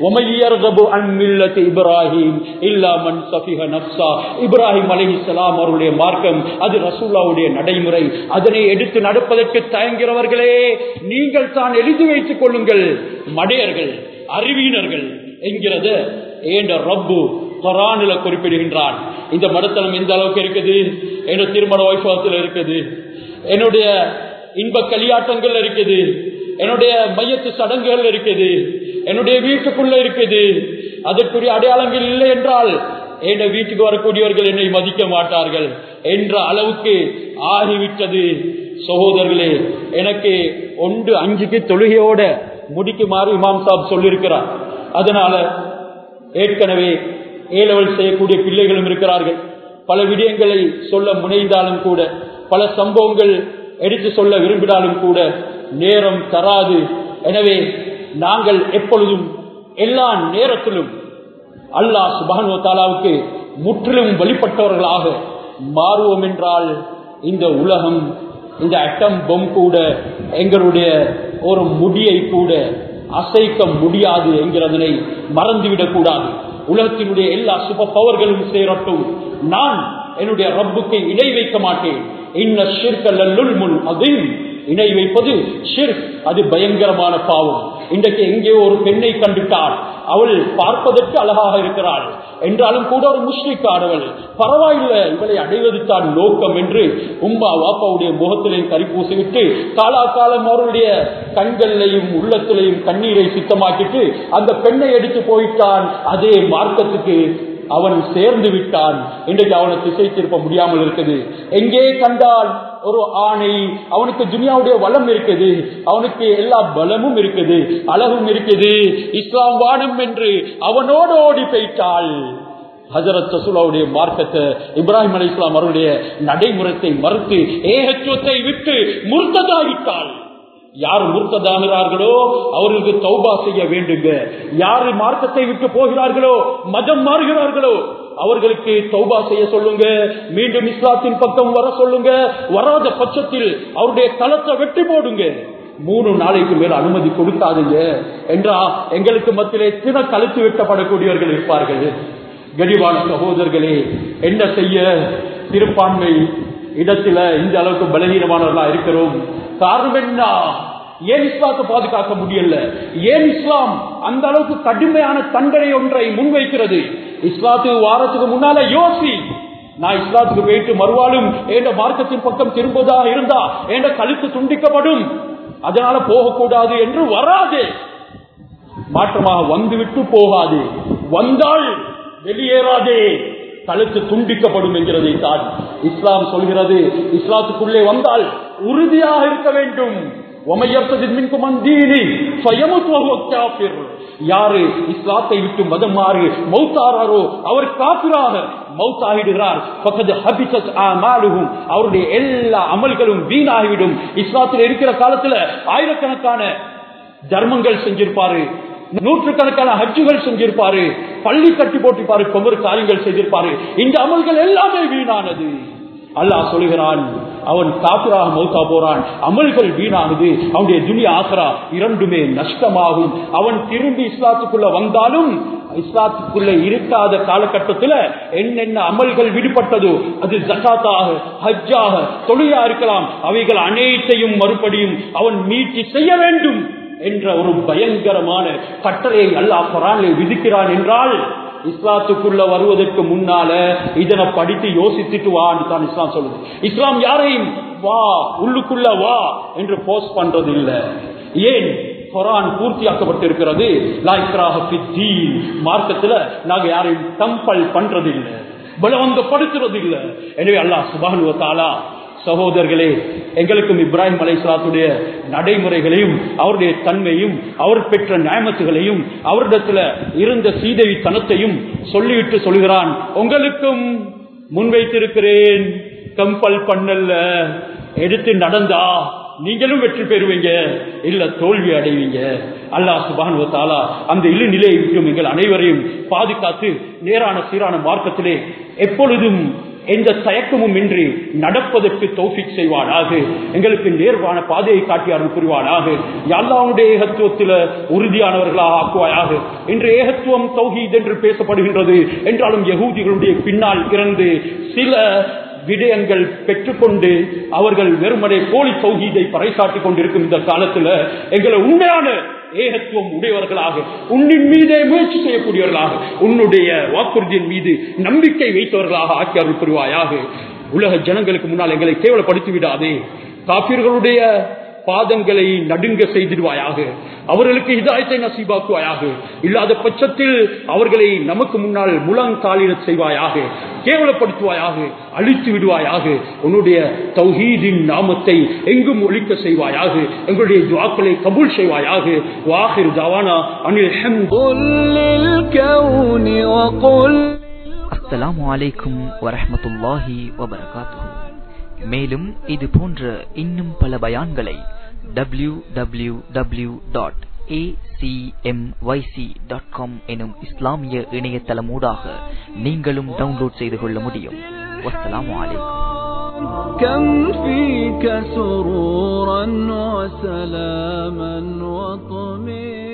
இப்ராஹிம் இல்லாமன் சபிக நப்சா இப்ராஹிம் அலி இஸ்லாம் அவருடைய மார்க்கம் அது ரசூல்லாவுடைய நடைமுறை அதனை எடுத்து நடப்பதற்கு தயங்கிறவர்களே நீங்கள் தான் எழுதி வைத்துக் கொள்ளுங்கள் மடையர்கள் அறிவியினர்கள் என்கிறத ஏண்ட ரப்பு கொரானில குறிப்பிடுகின்றான் இந்த மடத்தனம் எந்த அளவுக்கு இருக்குது என்ற திருமண வைபவத்தில் இருக்குது என்னுடைய இன்ப களியாட்டங்கள் இருக்குது என்னுடைய மையத்து சடங்குகள் இருக்குது என்னுடைய வீட்டுக்குள்ள இருக்குது அதற்குரிய அடையாளங்கள் இல்லை என்றால் என் வீட்டுக்கு வரக்கூடியவர்கள் என்னை மதிக்க மாட்டார்கள் என்ற அளவுக்கு ஆகிவிட்டது சகோதரர்களே எனக்கு ஒன்று அஞ்சுக்கு தொழுகையோட முடிக்குமாறு இமாம் சாப் சொல்லியிருக்கிறார் அதனால ஏற்கனவே ஏலவல் செய்யக்கூடிய பிள்ளைகளும் இருக்கிறார்கள் பல விடயங்களை சொல்ல முனைந்தாலும் கூட பல சம்பவங்கள் எடுத்து சொல்ல விரும்பினாலும் கூட நேரம் தராது எனவே நாங்கள் எப்பொழுதும் எல்லா நேரத்திலும் அல்லாஹ் சுபானு தாலாவுக்கு முற்றிலும் வழிபட்டவர்களாக மாறுவோம் என்றால் இந்த உலகம் இந்த அட்டம் பொம் கூட எங்களுடைய ஒரு முடியை கூட அசைக்க முடியாது என்கிறதனை மறந்துவிடக் கூடாது உலகத்தினுடைய எல்லா சுப பவர்களும் சேரட்டும் நான் என்னுடைய ரப்புக்கு இணை வைக்க மாட்டேன் இன்ன ஷிர்கல்லுல் முன் அதையும் இணை வைப்பது ஷிர்க் அது பயங்கரமான பாவம் இன்றைக்கு எங்கே ஒரு பெண்ணை கண்டுட்டாள் அவள் பார்ப்பதற்கு அழகாக இருக்கிறாள் என்றாலும் கூட ஒரு முஸ்லிக் ஆடவள் பரவாயில்லை இவளை அடைவது தான் நோக்கம் என்று உம்பா வாப்பாவுடைய முகத்திலையும் கறி பூசிவிட்டு காலாகாலம் அவருடைய கண்களிலையும் உள்ளத்திலையும் கண்ணீரை சுத்தமாக்கிட்டு அந்த பெண்ணை எடுத்து போயிட்டான் அதே மார்க்கத்துக்கு அவன் சேர்ந்து விட்டான் இன்றைக்கு அவனை திசை திருப்ப முடியாமல் இருக்குது எங்கே கண்டால் ஒரு ஆணை அவனுக்கு துனியாவுடைய வளம் இருக்குது அவனுக்கு எல்லா பலமும் இருக்குது அழகும் இருக்குது இஸ்லாம் வானம் என்று அவனோடு ஓடி போயிட்டாள் ஹசரத் ரசூலாவுடைய மார்க்கத்தை இப்ராஹிம் அலி இஸ்லாம் அவருடைய நடைமுறைத்தை மறுத்து ஏகத்துவத்தை விட்டு முர்த்ததாகிட்டாள் யார் முர்த்ததாகிறார்களோ அவர்களுக்கு தௌபா செய்ய வேண்டுங்க யாரு மார்க்கத்தை விட்டு போகிறார்களோ மதம் மாறுகிறார்களோ அவர்களுக்கு தௌபா செய்ய சொல்லுங்க மீண்டும் இஸ்லாத்தின் பக்கம் வர சொல்லுங்க வராத பட்சத்தில் அவருடைய களத்தை வெட்டி போடுங்க மூணு நாளைக்கு மேல் அனுமதி கொடுக்காதுங்க என்றா எங்களுக்கு மத்தியிலே தின கழுத்து வெட்டப்படக்கூடியவர்கள் இருப்பார்கள் கனிவான சகோதரர்களே என்ன செய்ய சிறுபான்மை இடத்துல இந்த அளவுக்கு பலகீனமானவர்களா இருக்கிறோம் காரணம் என்ன ஏன் இஸ்லாத்தை பாதுகாக்க முடியல ஏன் இஸ்லாம் அந்த அளவுக்கு கடுமையான தண்டனை ஒன்றை முன்வைக்கிறது இஸ்லாத்துக்கு வாரத்துக்கு முன்னால யோசி நான் இஸ்லாத்துக்கு போயிட்டு மறுவாலும் என்ற மார்க்கத்தின் பக்கம் திரும்புவதாக இருந்தா என்ற கழுத்து துண்டிக்கப்படும் அதனால போகக்கூடாது என்று வராது மாற்றமாக வந்துவிட்டு போகாது வந்தால் வெளியேறாதே கழுத்து துண்டிக்கப்படும் என்கிறதை தான் இஸ்லாம் சொல்கிறது இஸ்லாத்துக்குள்ளே வந்தால் உறுதியாக இருக்க வேண்டும் யாரு இஸ்லாத்தை விட்டு மதம் மாறு மௌத்தாரோ அவர் காப்பிராக மௌத்தாகிடுகிறார் அவருடைய எல்லா அமல்களும் வீணாகிவிடும் இஸ்லாத்தில் இருக்கிற காலத்துல ஆயிரக்கணக்கான தர்மங்கள் செஞ்சிருப்பாரு நூற்றுக்கணக்கான ஹஜ்ஜுகள் செஞ்சிருப்பாரு பள்ளி கட்டி போட்டிருப்பாரு கொவ்வொரு காரியங்கள் செய்திருப்பாரு இந்த அமல்கள் எல்லாமே வீணானது அல்லாஹ் சொல்கிறான் அவன் காப்பிராக மௌத்தா போறான் அமல்கள் வீணாகுது அவனுடைய துனியா ஆசரா இரண்டுமே நஷ்டமாகும் அவன் திரும்பி இஸ்லாத்துக்குள்ள வந்தாலும் இஸ்லாத்துக்குள்ள இருக்காத காலகட்டத்தில் என்னென்ன அமல்கள் விடுபட்டதோ அது ஜக்காத்தாக ஹஜ்ஜாக தொழிலா இருக்கலாம் அவைகள் அனைத்தையும் மறுபடியும் அவன் மீட்டி செய்ய வேண்டும் என்ற ஒரு பயங்கரமான கட்டளையை அல்லாஹ் குரானிலே விதிக்கிறான் என்றால் இஸ்லாத்துக்குள்ள வருவதற்கு முன்னால இதனை படித்து யோசித்துட்டு வான்னு தான் இஸ்லாம் சொல்லுது இஸ்லாம் யாரையும் வா உள்ளுக்குள்ள வா என்று போஸ்ட் பண்றது இல்ல ஏன் குரான் பூர்த்தியாக்கப்பட்டிருக்கிறது மார்க்கத்துல நாங்க யாரையும் கம்பல் பண்றது இல்லை பலவந்தப்படுத்துறது இல்லை எனவே அல்லாஹ் சுபானுவத்தாலா சகோதரர்களே எங்களுக்கும் இப்ராஹிம் அலைசலாத்துடைய நடைமுறைகளையும் அவருடைய தன்மையும் அவர் பெற்ற நியமத்துகளையும் அவரிடத்துல இருந்த சீதவி தனத்தையும் சொல்லிவிட்டு சொல்கிறான் உங்களுக்கும் முன்வைத்திருக்கிறேன் கம்பல் பண்ணல எடுத்து நடந்தா நீங்களும் வெற்றி பெறுவீங்க இல்ல தோல்வி அடைவீங்க அல்லாஹ் சுபான் தாலா அந்த இழு நிலையை விட்டும் எங்கள் அனைவரையும் பாதுகாத்து நேரான சீரான மார்க்கத்திலே எப்பொழுதும் எந்த தயக்கமும் இன்றி நடப்பதற்கு தௌஃபிக் செய்வானாக எங்களுக்கு நேர்வான பாதையை காட்டியாரும் புரிவானாக எல்லாவுடைய ஏகத்துவத்தில் உறுதியானவர்களாக ஆக்குவாயாக இன்று ஏகத்துவம் தௌஹீத் என்று பேசப்படுகின்றது என்றாலும் யகூதிகளுடைய பின்னால் இறந்து சில விடயங்கள் பெற்றுக்கொண்டு அவர்கள் வெறுமனே போலி சௌகீதை பறைசாட்டிக் கொண்டிருக்கும் இந்த காலத்துல எங்களை உண்மையான ஏகத்துவம் உடையவர்களாக உன்னின் மீதே முயற்சி செய்யக்கூடியவர்களாக உன்னுடைய வாக்குறுதியின் மீது நம்பிக்கை வைத்தவர்களாக ஆக்கி அருள் புரிவாயாக உலக ஜனங்களுக்கு முன்னால் எங்களை கேவலப்படுத்தி விடாதே காப்பீர்களுடைய பாதங்களை நடுங்க செய்திடுவாயாக அவர்களுக்கு இதாயத்தை நசீபாக்குவாயாக இல்லாத பட்சத்தில் அவர்களை நமக்கு முன்னால் முழங்காலின செய்வாயாக கேவலப்படுத்துவாயாக அழித்து விடுவாயாக உன்னுடைய தௌஹீதின் நாமத்தை எங்கும் ஒழிக்க செய்வாயாக எங்களுடைய துவாக்களை கபூல் செய்வாயாக வாஹிர் தவானா அனில் அஸ்ஸலாமு அலைக்கும் வரஹமத்துல்லாஹி வபரகாத்துஹு மேலும் இது போன்ற இன்னும் பல பயான்களை W W W dot dot com எனும் இஸ்லாமிய இணையதளமூடாக நீங்களும் டவுன்லோட் செய்து கொள்ள முடியும் வஸ்ஸலாமு அலைக்கும் كم فيك سرورا وسلاما وطمئنا